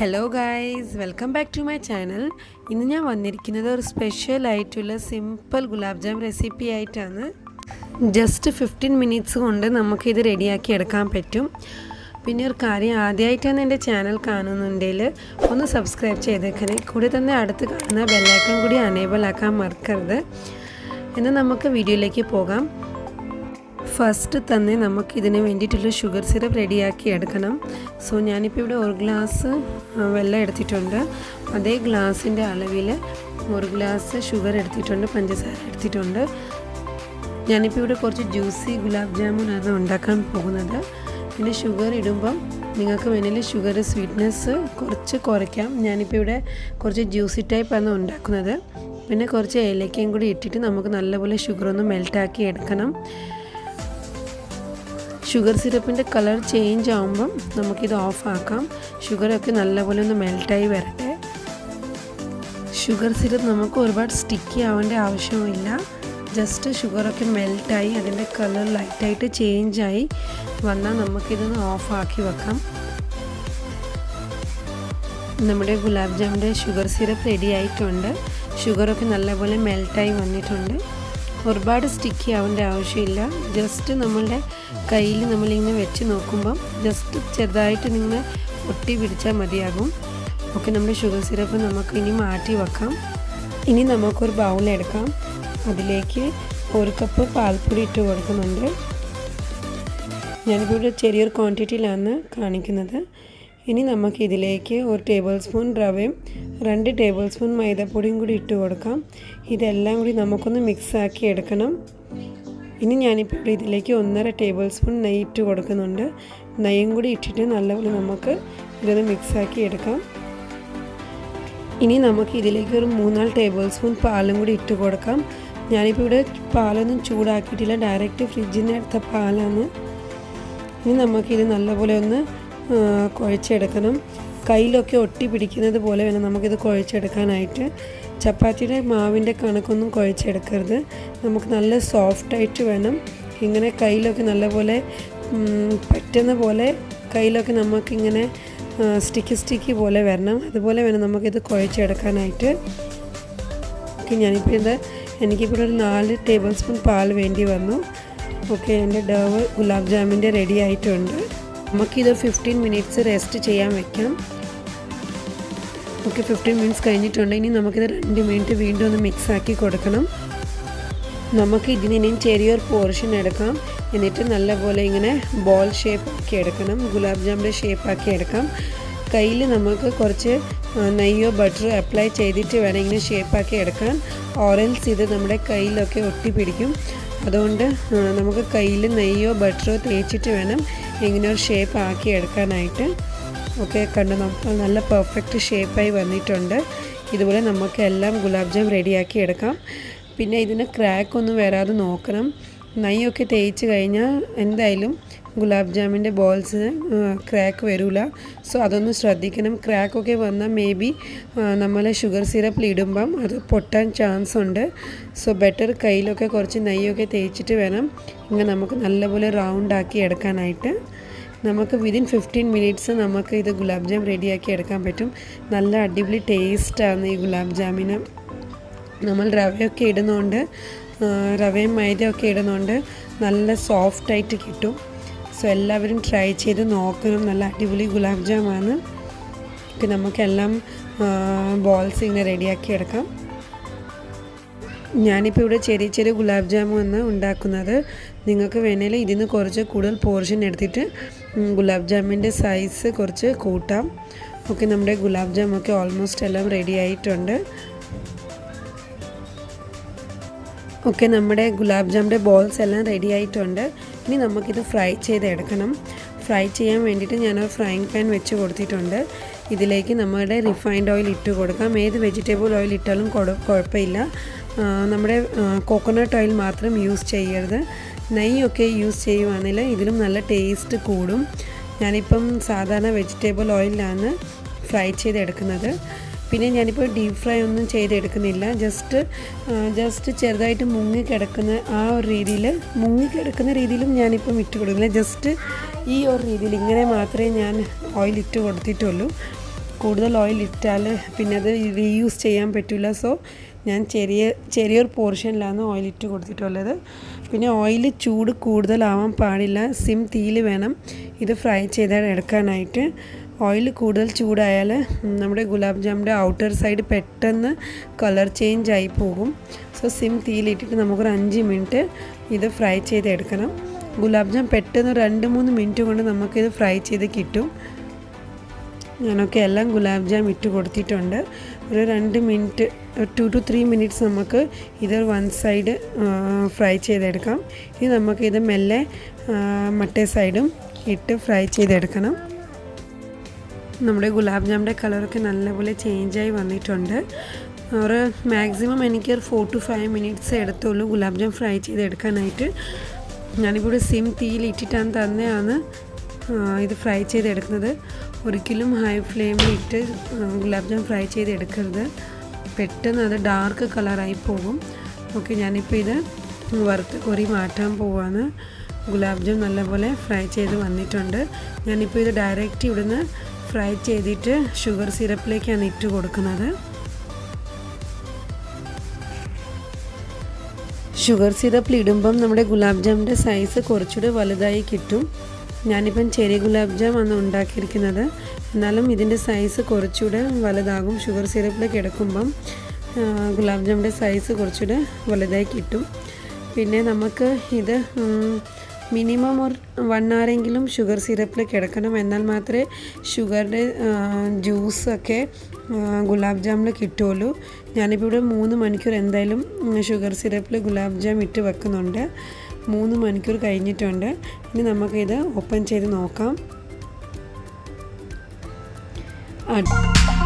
hello guys welcome back to my channel ഇന്ന് ഞാൻ വന്നിരിക്കുന്നത് ഒരു സ്പെഷ്യൽ ആയിട്ടുള്ള സിമ്പിൾ ഗുലാബ് ജാം റെസിപ്പി ആയിട്ടാണ് ജസ്റ്റ് ഫിഫ്റ്റീൻ മിനിറ്റ്സ് കൊണ്ട് നമുക്കിത് റെഡിയാക്കി എടുക്കാൻ പറ്റും പിന്നെ ഒരു കാര്യം ആദ്യമായിട്ടാണ് എൻ്റെ ചാനൽ കാണുന്നുണ്ടെങ്കിൽ ഒന്ന് സബ്സ്ക്രൈബ് ചെയ്തേക്കണേ കൂടെ തന്നെ അടുത്ത് കാണുന്ന ബെല്ലൈക്കൺ കൂടി അനേബിൾ ആക്കാൻ മറക്കരുത് എന്നാൽ നമുക്ക് വീഡിയോയിലേക്ക് പോകാം ഫസ്റ്റ് തന്നെ നമുക്ക് ഇതിന് വേണ്ടിയിട്ടുള്ള ഷുഗർ സിറപ്പ് റെഡിയാക്കി എടുക്കണം സോ ഞാനിപ്പോൾ ഇവിടെ ഒരു ഗ്ലാസ് വെള്ളം എടുത്തിട്ടുണ്ട് അതേ ഗ്ലാസിൻ്റെ അളവിൽ ഒരു ഗ്ലാസ് ഷുഗർ എടുത്തിട്ടുണ്ട് പഞ്ചസാര എടുത്തിട്ടുണ്ട് ഞാനിപ്പോൾ ഇവിടെ കുറച്ച് ജ്യൂസി ഗുലാബ് ജാമുനാണ് ഉണ്ടാക്കാൻ പോകുന്നത് പിന്നെ ഷുഗർ ഇടുമ്പം നിങ്ങൾക്ക് വേണമെങ്കിൽ ഷുഗർ സ്വീറ്റ്നെസ് കുറച്ച് കുറയ്ക്കാം ഞാനിപ്പോൾ ഇവിടെ കുറച്ച് ജ്യൂസി ടൈപ്പാണ് ഉണ്ടാക്കുന്നത് പിന്നെ കുറച്ച് ഏലക്കയും കൂടി ഇട്ടിട്ട് നമുക്ക് നല്ലപോലെ ഷുഗർ ഒന്ന് മെൽറ്റാക്കി എടുക്കണം ഷുഗർ സിറപ്പിൻ്റെ കളർ ചേഞ്ച് ആകുമ്പം നമുക്കിത് ഓഫ് ആക്കാം ഷുഗറൊക്കെ നല്ലപോലെ ഒന്ന് മെൽറ്റായി വരട്ടെ ഷുഗർ സിറപ്പ് നമുക്ക് ഒരുപാട് സ്റ്റിക്കി ആവേണ്ട ആവശ്യമില്ല ജസ്റ്റ് ഷുഗറൊക്കെ മെൽറ്റായി അതിൻ്റെ കളർ ലൈറ്റായിട്ട് ചേഞ്ചായി വന്നാൽ നമുക്കിതൊന്ന് ഓഫ് ആക്കി വെക്കാം നമ്മുടെ ഗുലാബ് ജാമിൻ്റെ ഷുഗർ സിറപ്പ് റെഡി ആയിട്ടുണ്ട് ഷുഗറൊക്കെ നല്ലപോലെ മെൽറ്റായി വന്നിട്ടുണ്ട് ഒരുപാട് സ്റ്റിക്കി ആവേണ്ട ആവശ്യമില്ല ജസ്റ്റ് നമ്മളുടെ കയ്യിൽ നമ്മളിങ്ങനെ വെച്ച് നോക്കുമ്പം ജസ്റ്റ് ചെറുതായിട്ട് നിങ്ങൾ ഒട്ടി പിടിച്ചാൽ മതിയാകും ഓക്കെ നമ്മുടെ ഷുഗർ സിറപ്പ് നമുക്ക് ഇനി മാറ്റി വെക്കാം ഇനി നമുക്കൊരു ബൗൾ എടുക്കാം അതിലേക്ക് ഒരു കപ്പ് പാൽപ്പൊടി ഇട്ട് കൊടുക്കുന്നുണ്ട് ഞാനിപ്പോൾ ഇവിടെ ചെറിയൊരു ക്വാണ്ടിറ്റിയിലാണ് കാണിക്കുന്നത് ഇനി നമുക്ക് ഇതിലേക്ക് ഒരു ടേബിൾ സ്പൂൺ റവയും രണ്ട് ടേബിൾ സ്പൂൺ മൈദപ്പൊടിയും കൂടി ഇട്ട് കൊടുക്കാം ഇതെല്ലാം കൂടി നമുക്കൊന്ന് മിക്സ് ആക്കി എടുക്കണം ഇനി ഞാനിപ്പോൾ ഇവിടെ ഇതിലേക്ക് ഒന്നര ടേബിൾ സ്പൂൺ നെയ്യ് ഇട്ട് കൊടുക്കുന്നുണ്ട് നെയ്യും കൂടി ഇട്ടിട്ട് നല്ലപോലെ നമുക്ക് ഇതൊന്ന് മിക്സ് ആക്കി എടുക്കാം ഇനി നമുക്ക് ഇതിലേക്ക് ഒരു മൂന്നാല് ടേബിൾ സ്പൂൺ പാലും കൂടി ഇട്ട് കൊടുക്കാം ഞാനിപ്പോൾ ഇവിടെ പാലൊന്നും ചൂടാക്കിയിട്ടില്ല ഡയറക്റ്റ് ഫ്രിഡ്ജിൽ നിന്ന് എടുത്ത പാലാണ് ഇനി നമുക്കിത് നല്ലപോലെ ഒന്ന് കുഴച്ചെടുക്കണം കയ്യിലൊക്കെ ഒട്ടി പിടിക്കുന്നത് പോലെ വേണം നമുക്കിത് കുഴച്ചെടുക്കാനായിട്ട് ചപ്പാത്തിയുടെ മാവിൻ്റെ കണക്കൊന്നും കുഴച്ചെടുക്കരുത് നമുക്ക് നല്ല സോഫ്റ്റായിട്ട് വേണം ഇങ്ങനെ കയ്യിലൊക്കെ നല്ലപോലെ പറ്റുന്ന പോലെ കയ്യിലൊക്കെ നമുക്കിങ്ങനെ സ്റ്റിക്കി സ്റ്റിക്കി പോലെ വരണം അതുപോലെ വേണം നമുക്കിത് കുഴച്ചെടുക്കാനായിട്ട് ഓക്കെ ഞാനിപ്പോൾ ഇത് എനിക്കിപ്പോൾ ഒരു നാല് ടേബിൾ സ്പൂൺ പാൽ വേണ്ടി വന്നു ഓക്കെ എൻ്റെ ഡവ് ഗുലാബ് ജാമിൻ്റെ റെഡി ആയിട്ടുണ്ട് നമുക്കിത് ഫിഫ്റ്റീൻ മിനിറ്റ്സ് റെസ്റ്റ് ചെയ്യാൻ വെക്കാം ഓക്കെ ഫിഫ്റ്റീൻ മിനിറ്റ്സ് കഴിഞ്ഞിട്ടുണ്ട് ഇനി നമുക്കിത് രണ്ട് മിനിറ്റ് വീണ്ടും ഒന്ന് മിക്സ് ആക്കി കൊടുക്കണം നമുക്ക് ഇതിന് ഇനിയും ചെറിയൊരു പോർഷൻ എടുക്കാം എന്നിട്ട് നല്ലപോലെ ഇങ്ങനെ ബോൾ ഷേപ്പ് ആക്കി എടുക്കണം ഗുലാബ് ജാമിൻ്റെ ഷേപ്പ് ആക്കി എടുക്കാം കയ്യിൽ നമുക്ക് കുറച്ച് നെയ്യോ ബട്ടറോ അപ്ലൈ ചെയ്തിട്ട് വേണം ഇങ്ങനെ ഷേപ്പാക്കി എടുക്കാൻ ഓറൽസ് ഇത് നമ്മുടെ കയ്യിലൊക്കെ ഒട്ടി പിടിക്കും അതുകൊണ്ട് നമുക്ക് കയ്യിൽ നെയ്യോ ബട്ടറോ തേച്ചിട്ട് വേണം ഇങ്ങനെ ഒരു ഷേപ്പ് ആക്കി എടുക്കാനായിട്ട് ഓക്കെ കണ്ട് നമുക്ക് നല്ല പെർഫെക്റ്റ് ഷേപ്പായി വന്നിട്ടുണ്ട് ഇതുപോലെ നമുക്ക് എല്ലാം ഗുലാബ് ജാം റെഡിയാക്കി എടുക്കാം പിന്നെ ഇതിന് ക്രാക്ക് ഒന്നും വരാതെ നോക്കണം നെയ്യൊക്കെ തേച്ച് കഴിഞ്ഞാൽ എന്തായാലും ഗുലാബ് ജാമിൻ്റെ ബോൾസ് ക്രാക്ക് വരില്ല സോ അതൊന്ന് ശ്രദ്ധിക്കണം ക്രാക്കൊക്കെ വന്നാൽ മേ ബി നമ്മൾ ഷുഗർ സിറപ്പിൽ ഇടുമ്പം അത് പൊട്ടാൻ ചാൻസ് ഉണ്ട് സോ ബെറ്റർ കയ്യിലൊക്കെ കുറച്ച് നെയ്യൊക്കെ തേച്ചിട്ട് വേണം ഇങ്ങനെ നമുക്ക് നല്ലപോലെ റൗണ്ട് ആക്കി എടുക്കാനായിട്ട് നമുക്ക് വിതിൻ ഫിഫ്റ്റീൻ മിനിറ്റ്സ് നമുക്ക് ഇത് ഗുലാബ് ജാം റെഡിയാക്കി എടുക്കാൻ പറ്റും നല്ല അടിപൊളി ടേസ്റ്റാണ് ഈ ഗുലാബ് ജാമിന് നമ്മൾ റവയൊക്കെ ഇടുന്നതുകൊണ്ട് റവയും മൈദയൊക്കെ ഇടുന്നതുകൊണ്ട് നല്ല സോഫ്റ്റായിട്ട് കിട്ടും സോ എല്ലാവരും ട്രൈ ചെയ്ത് നോക്കണം നല്ല അടിപൊളി ഗുലാബ് ജാമാണ് നമുക്കെല്ലാം ബോൾസ് ഇങ്ങനെ റെഡിയാക്കി എടുക്കാം ഞാനിപ്പോൾ ഇവിടെ ചെറിയ ചെറിയ ഗുലാബ് ജാമുമാണ് ഉണ്ടാക്കുന്നത് നിങ്ങൾക്ക് വേണമെങ്കിൽ ഇതിന് കുറച്ച് കൂടുതൽ പോർഷൻ എടുത്തിട്ട് ഗുലാബ് ജാമിൻ്റെ സൈസ് കുറച്ച് കൂട്ടാം ഓക്കെ നമ്മുടെ ഗുലാബ് ജാമൊക്കെ ഓൾമോസ്റ്റ് എല്ലാം റെഡി ആയിട്ടുണ്ട് ഓക്കെ നമ്മുടെ ഗുലാബ് ജാമിൻ്റെ ബോൾസ് എല്ലാം റെഡി ആയിട്ടുണ്ട് ഇനി നമുക്കിത് ഫ്രൈ ചെയ്തെടുക്കണം ഫ്രൈ ചെയ്യാൻ വേണ്ടിയിട്ട് ഞാനൊരു ഫ്രൈങ് പാൻ വെച്ച് കൊടുത്തിട്ടുണ്ട് ഇതിലേക്ക് നമ്മുടെ റിഫൈൻഡ് ഓയിൽ ഇട്ട് കൊടുക്കാം ഏത് വെജിറ്റബിൾ ഓയിൽ ഇട്ടാലും കുഴപ്പമില്ല നമ്മുടെ കോക്കനട്ട് ഓയിൽ മാത്രം യൂസ് ചെയ്യരുത് നെയ്യൊക്കെ യൂസ് ചെയ്യുവാണെങ്കിൽ ഇതിലും നല്ല ടേസ്റ്റ് കൂടും ഞാനിപ്പം സാധാരണ വെജിറ്റബിൾ ഓയിലാണ് ഫ്രൈ ചെയ്തെടുക്കുന്നത് പിന്നെ ഞാനിപ്പോൾ ഡീപ്പ് ഫ്രൈ ഒന്നും ചെയ്തെടുക്കുന്നില്ല ജസ്റ്റ് ജസ്റ്റ് ചെറുതായിട്ട് മുങ്ങി കിടക്കുന്ന ആ ഒരു രീതിയിൽ മുങ്ങി കിടക്കുന്ന രീതിയിലും ഞാനിപ്പം ഇട്ട് കൊടുക്കുന്നില്ല ജസ്റ്റ് ഈ ഒരു രീതിയിൽ ഇങ്ങനെ മാത്രമേ ഞാൻ ഓയിൽ ഇട്ട് കൊടുത്തിട്ടുള്ളൂ കൂടുതൽ ഓയിൽ ഇട്ടാൽ പിന്നെ അത് റീയൂസ് ചെയ്യാൻ പറ്റില്ല സോ ഞാൻ ചെറിയ ചെറിയൊരു പോർഷനിലാണ് ഓയിൽ ഇട്ട് കൊടുത്തിട്ടുള്ളത് പിന്നെ ഓയിൽ ചൂട് കൂടുതലാവാൻ പാടില്ല സിം തീയിൽ വേണം ഇത് ഫ്രൈ ചെയ്ത് എടുക്കാനായിട്ട് ഓയിൽ കൂടുതൽ ചൂടായാൽ നമ്മുടെ ഗുലാബ് ജാമിൻ്റെ ഔട്ടർ സൈഡ് പെട്ടെന്ന് കളർ ചേഞ്ച് ആയി പോകും സോ സിം തീയിലിട്ടിട്ട് നമുക്കൊരു അഞ്ച് മിനിറ്റ് ഇത് ഫ്രൈ ചെയ്തെടുക്കണം ഗുലാബ് ജാം പെട്ടെന്ന് രണ്ട് മൂന്ന് മിനിറ്റ് കൊണ്ട് നമുക്കിത് ഫ്രൈ ചെയ്ത് കിട്ടും ഞാനൊക്കെ എല്ലാം ഗുലാബ് ജാം ഇട്ട് കൊടുത്തിട്ടുണ്ട് ഒരു രണ്ട് minute two two three minutes നമുക്ക് ഇത് വൺ സൈഡ് ഫ്രൈ ചെയ്തെടുക്കാം ഇനി നമുക്കിത് മെല്ലെ മറ്റേ സൈഡും ഇട്ട് ഫ്രൈ ചെയ്തെടുക്കണം നമ്മുടെ ഗുലാബ് ജാമിൻ്റെ കളറൊക്കെ നല്ലപോലെ ചേഞ്ചായി വന്നിട്ടുണ്ട് ഒരു മാക്സിമം എനിക്ക് ഒരു ഫോർ ടു ഫൈവ് മിനിറ്റ്സ് എടുത്തുള്ളൂ ഗുലാബ് ജാം ഫ്രൈ ചെയ്തെടുക്കാനായിട്ട് ഞാനിപ്പോൾ ഇവിടെ സിം തീയിൽ ഇട്ടിട്ടാണ് തന്നെയാണ് ഇത് ഫ്രൈ ചെയ്തെടുക്കുന്നത് ഒരിക്കലും ഹൈ ഫ്ലെയിമിൽ ഇട്ട് ഗുലാബ് ജാം ഫ്രൈ ചെയ്തെടുക്കരുത് പെട്ടെന്ന് അത് ഡാർക്ക് കളറായി പോകും ഓക്കെ ഞാനിപ്പോൾ ഇത് വറുത്ത് കൊറി മാറ്റാൻ പോവാണ് ഗുലാബ് ജാം നല്ലപോലെ ഫ്രൈ ചെയ്ത് വന്നിട്ടുണ്ട് ഞാനിപ്പോൾ ഇത് ഡയറക്റ്റ് ഇവിടുന്ന് ഫ്രൈ ചെയ്തിട്ട് ഷുഗർ സിറപ്പിലേക്കാണ് ഇട്ട് കൊടുക്കുന്നത് ഷുഗർ സിറപ്പിൽ ഇടുമ്പം നമ്മുടെ ഗുലാബ് ജാമിൻ്റെ സൈസ് കുറച്ചുകൂടെ വലുതായി കിട്ടും ഞാനിപ്പം ചെറിയ ഗുലാബ് ജാം ആണ് ഉണ്ടാക്കിയിരിക്കുന്നത് എന്നാലും ഇതിൻ്റെ സൈസ് കുറച്ചുകൂടെ വലുതാകും ഷുഗർ സിറപ്പിലേക്ക് എടുക്കുമ്പം ഗുലാബ് ജാമിൻ്റെ സൈസ് കുറച്ചുകൂടെ വലുതായി കിട്ടും പിന്നെ നമുക്ക് ഇത് മിനിമം ഒരു വൺ അവറെങ്കിലും ഷുഗർ സിറപ്പിലേക്ക് എടുക്കണം എന്നാൽ മാത്രമേ ഷുഗറിൻ്റെ ജ്യൂസൊക്കെ ഗുലാബ് ജാമിൽ കിട്ടുള്ളൂ ഞാനിപ്പോൾ ഇവിടെ മൂന്ന് മണിക്കൂർ എന്തായാലും ഷുഗർ സിറപ്പിൽ ഗുലാബ് ജാം ഇട്ട് വെക്കുന്നുണ്ട് മൂന്ന് മണിക്കൂർ കഴിഞ്ഞിട്ടുണ്ട് ഇനി നമുക്കിത് ഓപ്പൺ ചെയ്ത് നോക്കാം